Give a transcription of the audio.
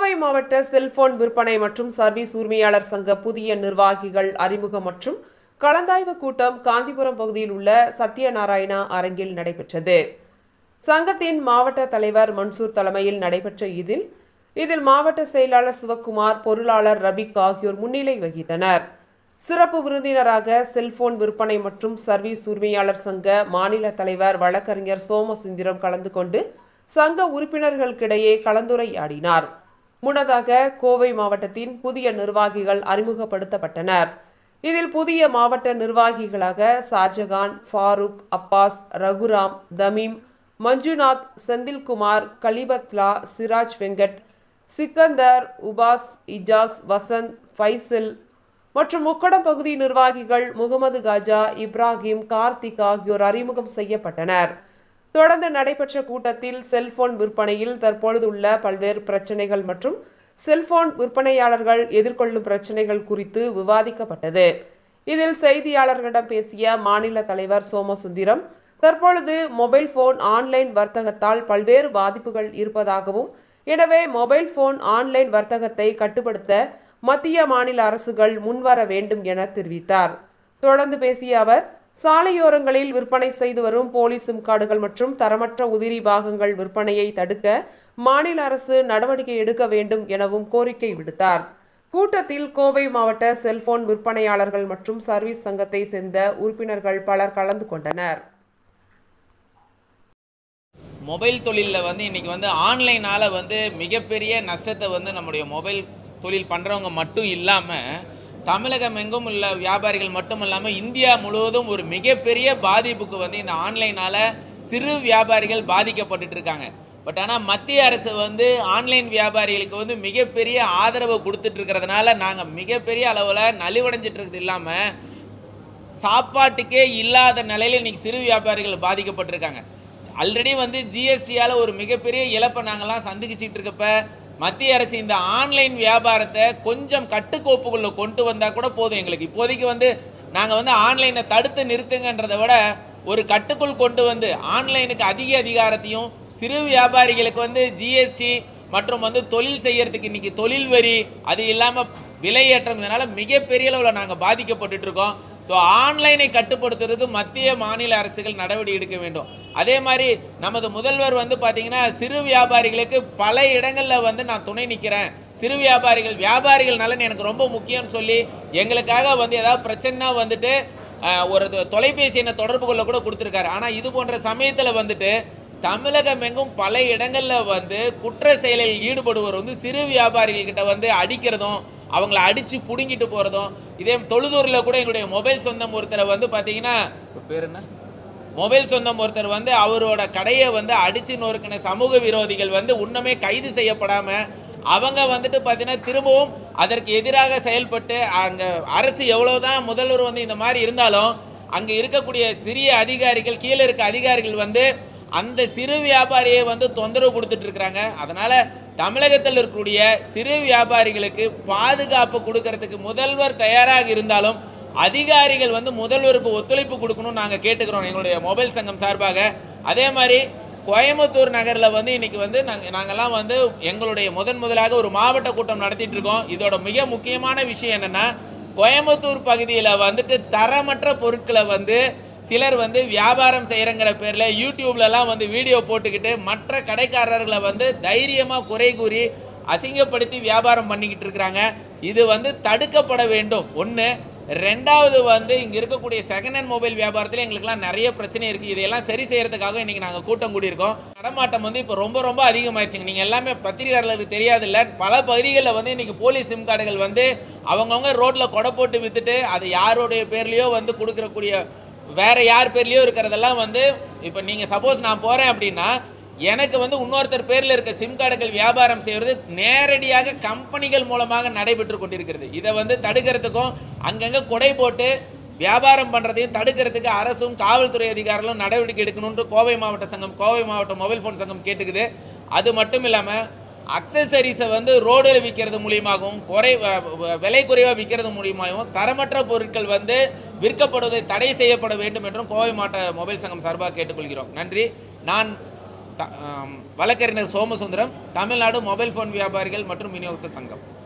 கோவை மாவட்ட செல்போன் விற்பனை மற்றும் சர்வீஸ் உரிமையாளர் சங்க புதிய நிர்வாகிகள் அறிமுகம் மற்றும் கலந்தாய்வு கூட்டம் காந்திபுரம் பகுதியில் உள்ள சத்யநாராயணா அரங்கில் நடைபெற்றது சங்கத்தின் மாவட்ட தலைவர் மன்சூர் தலைமையில் நடைபெற்ற இதில் இதில் மாவட்ட செயலாளர் சிவக்குமார் பொருளாளர் ரபிக் ஆகியோர் முன்னிலை வகித்தனர் சிறப்பு விருந்தினராக செல்போன் விற்பனை மற்றும் சர்வீஸ் உரிமையாளர் சங்க மாநில தலைவர் வழக்கறிஞர் சோமசுந்தரம் கலந்து கொண்டு சங்க உறுப்பினர்களுக்கிடையே கலந்துரையாடினார் முன்னதாக கோவை மாவட்டத்தின் புதிய நிர்வாகிகள் அறிமுகப்படுத்தப்பட்டனர் இதில் புதிய மாவட்ட நிர்வாகிகளாக ஷாஜகான் ஃபாரூக் அப்பாஸ் ரகுராம் தமீம் மஞ்சுநாத் செந்தில்குமார் கலிபத்லா சிராஜ் வெங்கட் சிக்கந்தர் உபாஸ் இஜாஸ் வசந்த் ஃபைசல் மற்றும் முக்கடம் பகுதி நிர்வாகிகள் முகமது காஜா இப்ராஹிம் கார்த்திக் ஆகியோர் அறிமுகம் செய்யப்பட்டனர் தொடர்ந்து நடைபெற்ற கூட்டத்தில் செல்போன் விற்பனையில் தற்பொழுதுள்ள பல்வேறு பிரச்சனைகள் மற்றும் செல்போன் விற்பனையாளர்கள் எதிர்கொள்ளும் பிரச்சனைகள் குறித்து விவாதிக்கப்பட்டது இதில் செய்தியாளர்களிடம் பேசிய மாநில தலைவர் சோமசுந்தரம் தற்பொழுது மொபைல் போன் ஆன்லைன் வர்த்தகத்தால் பல்வேறு பாதிப்புகள் இருப்பதாகவும் எனவே மொபைல் போன் ஆன்லைன் வர்த்தகத்தை கட்டுப்படுத்த மத்திய மாநில அரசுகள் முன்வர வேண்டும் என தெரிவித்தார் தொடர்ந்து பேசிய அவர் சாலையோரங்களில் விற்பனை செய்து வரும் போலி சிம் கார்டுகள் மற்றும் தரமற்ற உதிரி பாகங்கள் விற்பனையை தடுக்க மாநில அரசு நடவடிக்கை எடுக்க வேண்டும் எனவும் கோரிக்கை விடுத்தார் கூட்டத்தில் கோவை மாவட்ட செல்போன் விற்பனையாளர்கள் மற்றும் சர்வீஸ் சங்கத்தை சேர்ந்த உறுப்பினர்கள் பலர் கலந்து கொண்டனர் மொபைல் தொழிலில் வந்து இன்றைக்கி வந்து ஆன்லைனால் வந்து மிகப்பெரிய நஷ்டத்தை வந்து நம்முடைய மொபைல் தொழில் பண்ணுறவங்க மட்டும் இல்லாமல் தமிழகம் எங்கும் உள்ள வியாபாரிகள் மட்டும் இல்லாமல் இந்தியா முழுவதும் ஒரு மிகப்பெரிய பாதிப்புக்கு வந்து இந்த ஆன்லைனால் சிறு வியாபாரிகள் பாதிக்கப்பட்டுட்டு இருக்காங்க பட் ஆனால் மத்திய அரசு வந்து ஆன்லைன் வியாபாரிகளுக்கு வந்து மிகப்பெரிய ஆதரவு கொடுத்துட்டு இருக்கிறதுனால நாங்கள் மிகப்பெரிய அளவில் நலிவடைஞ்சிட்டு இருக்கிறது இல்லாமல் சாப்பாட்டுக்கே இல்லாத நிலையில் இன்னைக்கு சிறு வியாபாரிகள் பாதிக்கப்பட்டிருக்காங்க ஆல்ரெடி வந்து ஜிஎஸ்டியால் ஒரு மிகப்பெரிய இழப்பை நாங்கள்லாம் சந்திச்சுட்டு இருக்கப்ப மத்திய அரசு இந்த ஆன்லைன் வியாபாரத்தை கொஞ்சம் கட்டுக்கோப்புக்குள்ளே கொண்டு வந்தால் கூட போதும் எங்களுக்கு இப்போதைக்கு வந்து நாங்கள் வந்து ஆன்லைனை தடுத்து நிறுத்துங்கன்றதை விட ஒரு கட்டுக்குள் கொண்டு வந்து ஆன்லைனுக்கு அதிக அதிகாரத்தையும் சிறு வியாபாரிகளுக்கு வந்து ஜிஎஸ்டி மற்றும் வந்து தொழில் செய்யறதுக்கு இன்னைக்கு தொழில் வரி அது இல்லாமல் விலையேற்றம் இதனால் மிகப்பெரிய அளவில் நாங்கள் பாதிக்கப்பட்டுட்டு இருக்கோம் ஸோ ஆன்லைனை கட்டுப்படுத்துறதுக்கு மத்திய மாநில அரசுகள் நடவடிக்கை எடுக்க வேண்டும் அதே மாதிரி நமது முதல்வர் வந்து பார்த்தீங்கன்னா சிறு வியாபாரிகளுக்கு பல இடங்களில் வந்து நான் துணை நிற்கிறேன் சிறு வியாபாரிகள் வியாபாரிகள் நலன் எனக்கு ரொம்ப முக்கியம்னு சொல்லி எங்களுக்காக வந்து ஏதாவது பிரச்சனைனா வந்துட்டு அஹ், ஒரு தொ- தொலைபேசி எண்ணை தொடர்பு கொள்ள கூட கொடுத்துருக்காரு ஆனால் இது போன்ற சமயத்தில் வந்துட்டு தமிழகம் எங்கும் பல இடங்களில் வந்து குற்ற செயலில் ஈடுபடுவோர் வந்து சிறு வியாபாரிகள் கிட்ட வந்து அடிக்கிறதும் அவங்கள அடித்து பிடுங்கிட்டு போகிறதும் இதே தொழுதூரில் கூட எங்களுடைய மொபைல் சொந்தம் ஒருத்தரை வந்து பார்த்தீங்கன்னா பேர் என்ன மொபைல் சொந்தம் ஒருத்தர் வந்து அவரோட கடையை வந்து அடிச்சு நொறுக்கின சமூக விரோதிகள் வந்து இன்னுமே கைது செய்யப்படாமல் அவங்க வந்துட்டு பார்த்தீங்கன்னா திரும்பவும் அதற்கு எதிராக செயல்பட்டு அங்கே அரசு எவ்வளவுதான் முதல்வர் வந்து இந்த மாதிரி இருந்தாலும் அங்கே இருக்கக்கூடிய சிறிய அதிகாரிகள் கீழே இருக்க அதிகாரிகள் வந்து அந்த சிறு வியாபாரியை வந்து தொந்தரவு கொடுத்துட்டு இருக்கிறாங்க அதனால தமிழகத்தில் இருக்கக்கூடிய சிறு வியாபாரிகளுக்கு பாதுகாப்பு கொடுக்கறதுக்கு முதல்வர் தயாராக இருந்தாலும் அதிகாரிகள் வந்து முதல்வருக்கு ஒத்துழைப்பு கொடுக்கணும்னு நாங்கள் கேட்டுக்கிறோம் எங்களுடைய மொபைல் சங்கம் சார்பாக அதே மாதிரி கோயம்புத்தூர் நகரில் வந்து இன்னைக்கு வந்து நாங்கள் நாங்கள்லாம் வந்து எங்களுடைய முதன் முதலாக ஒரு மாவட்ட கூட்டம் நடத்திட்டு இருக்கோம் இதோட மிக முக்கியமான விஷயம் என்னன்னா கோயம்புத்தூர் பகுதியில் வந்துட்டு தரமற்ற பொருட்களை வந்து சிலர் வந்து வியாபாரம் செய்கிறங்கிற பேரில் யூடியூப்லலாம் வந்து வீடியோ போட்டுக்கிட்டு மற்ற கடைக்காரர்களை வந்து தைரியமாக குறை கூறி அசிங்கப்படுத்தி வியாபாரம் பண்ணிக்கிட்டு இருக்கிறாங்க இது வந்து தடுக்கப்பட வேண்டும் ஒன்று ரெண்டாவது வந்து இங்கே இருக்கக்கூடிய செகண்ட் ஹேண்ட் மொபைல் வியாபாரத்தில் எங்களுக்குலாம் நிறைய பிரச்சனை இருக்குது இதையெல்லாம் சரி செய்யறதுக்காக இன்றைக்கி நாங்கள் கூட்டம் கூடியிருக்கோம் நடமாட்டம் வந்து இப்போ ரொம்ப ரொம்ப அதிகமாயிருச்சுங்க நீங்கள் எல்லாமே பத்திரிகையாளர்களுக்கு தெரியாதில்ல பல பகுதிகளில் வந்து இன்றைக்கி போலி சிம் கார்டுகள் வந்து அவங்கவுங்க ரோட்டில் கொடை போட்டு விற்றுட்டு அது யாருடைய பேர்லேயோ வந்து கொடுக்கறக்கூடிய வேற யார் பேர்லேயோ இருக்கிறதெல்லாம் வந்து இப்போ நீங்கள் சப்போஸ் நான் போகிறேன் அப்படின்னா எனக்கு வந்து இன்னொருத்தர் பேரில் இருக்க சிம் கார்டுகள் வியாபாரம் செய்வது நேரடியாக கம்பெனிகள் மூலமாக நடைபெற்று கொண்டிருக்கிறது இதை வந்து தடுக்கிறதுக்கும் அங்கங்கே கொடை போட்டு வியாபாரம் பண்ணுறதையும் தடுக்கிறதுக்கு அரசும் காவல்துறை அதிகாரிகளும் நடவடிக்கை எடுக்கணும்னு கோவை மாவட்ட சங்கம் கோவை மாவட்ட மொபைல் ஃபோன் சங்கம் கேட்டுக்குது அது மட்டும் இல்லாமல் அக்சசரிஸை வந்து ரோடில் விற்கிறது மூலியமாகவும் குறை வ- வ- விலை குறைவாக விற்கிறது மூலியமாகவும் தரமற்ற பொருட்கள் வந்து விற்கப்படுவதை தடை செய்யப்பட வேண்டும் என்றும் கோவை மாவட்ட மொபைல் சங்கம் சார்பாக கேட்டுக்கொள்கிறோம் நன்றி நான் த- ஆம், வழக்கறிஞர் சோமசுந்தரம் தமிழ்நாடு மொபைல் ஃபோன் வியாபாரிகள் மற்றும் விநியோகஸ்தர் சங்கம்